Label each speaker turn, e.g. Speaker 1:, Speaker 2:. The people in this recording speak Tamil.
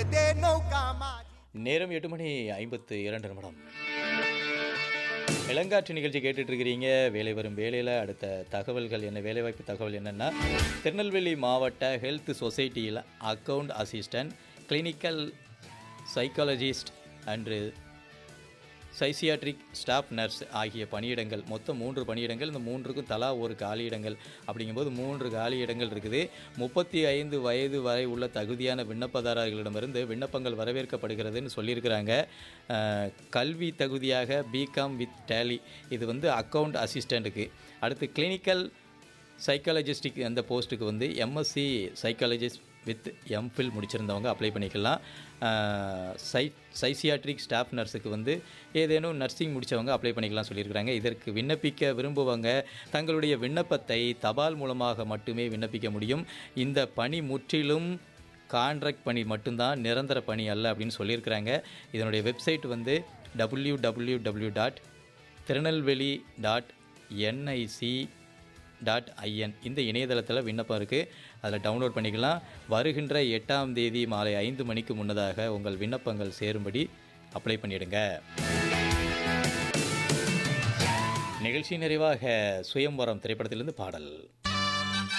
Speaker 1: বলে দে নৌকা মাঝি
Speaker 2: நேரம் எட்டு மணி ஐம்பத்து இரண்டு நிமிடம் இளங்காற்று நிகழ்ச்சி கேட்டுட்டு இருக்கிறீங்க வேலை வரும் வேலையில் அடுத்த தகவல்கள் என்ன வேலைவாய்ப்பு தகவல் என்னென்னா திருநெல்வேலி மாவட்ட ஹெல்த் சொசைட்டியில் அக்கவுண்ட் அசிஸ்டன்ட் கிளினிக்கல் சைக்காலஜிஸ்ட் அன்று சைசியாட்ரிக் ஸ்டாஃப் நர்ஸ் ஆகிய பணியிடங்கள் மொத்தம் மூன்று பணியிடங்கள் இந்த மூன்றுக்கும் தலா ஒரு காலியிடங்கள் அப்படிங்கும்போது மூன்று காலியிடங்கள் இருக்குது முப்பத்தி ஐந்து வயது வரை உள்ள தகுதியான விண்ணப்பதாரர்களிடமிருந்து விண்ணப்பங்கள் வரவேற்கப்படுகிறதுன்னு சொல்லியிருக்கிறாங்க அஹ், கல்வி தகுதியாக பிகாம் வித் டேலி இது வந்து அக்கவுண்ட் அசிஸ்டண்ட்டுக்கு அடுத்து கிளினிக்கல் சைக்காலஜிஸ்டிக் அந்த போஸ்ட்டுக்கு வந்து எம்எஸ்சி சைக்காலஜிஸ்ட் வித் எம்ஃபில் முடிச்சிருந்தவங்க அப்ளை பண்ணிக்கலாம் அஹ், சை சைசியாட்ரிக் ஸ்டாஃப் நர்ஸுக்கு வந்து ஏதேனும் நர்சிங் முடித்தவங்க அப்ளை பண்ணிக்கலாம் சொல்லியிருக்கிறாங்க இதற்கு விண்ணப்பிக்க விரும்புவங்க தங்களுடைய விண்ணப்பத்தை தபால் மூலமாக மட்டுமே விண்ணப்பிக்க முடியும் இந்த பணி முற்றிலும் கான்ட்ராக்ட் பணி மட்டும்தான் நிரந்தர பணி அல்ல அப்படின்னு சொல்லியிருக்கிறாங்க இதனுடைய வெப்சைட் வந்து W W W dot Tirunelveli dot NIC dot IN இந்த இணையதளத்தில் விண்ணப்பம் இருக்குது அதில் டவுன்லோட் பண்ணிக்கலாம் வருகின்ற எட்டாம் தேதி மாலை ஐந்து மணிக்கு முன்னதாக உங்கள் விண்ணப்பங்கள் சேரும்படி அப்ளை பண்ணிடுங்க நிகழ்ச்சி நிறைவாக சுயம்வரம் திரைப்படத்திலிருந்து பாடல்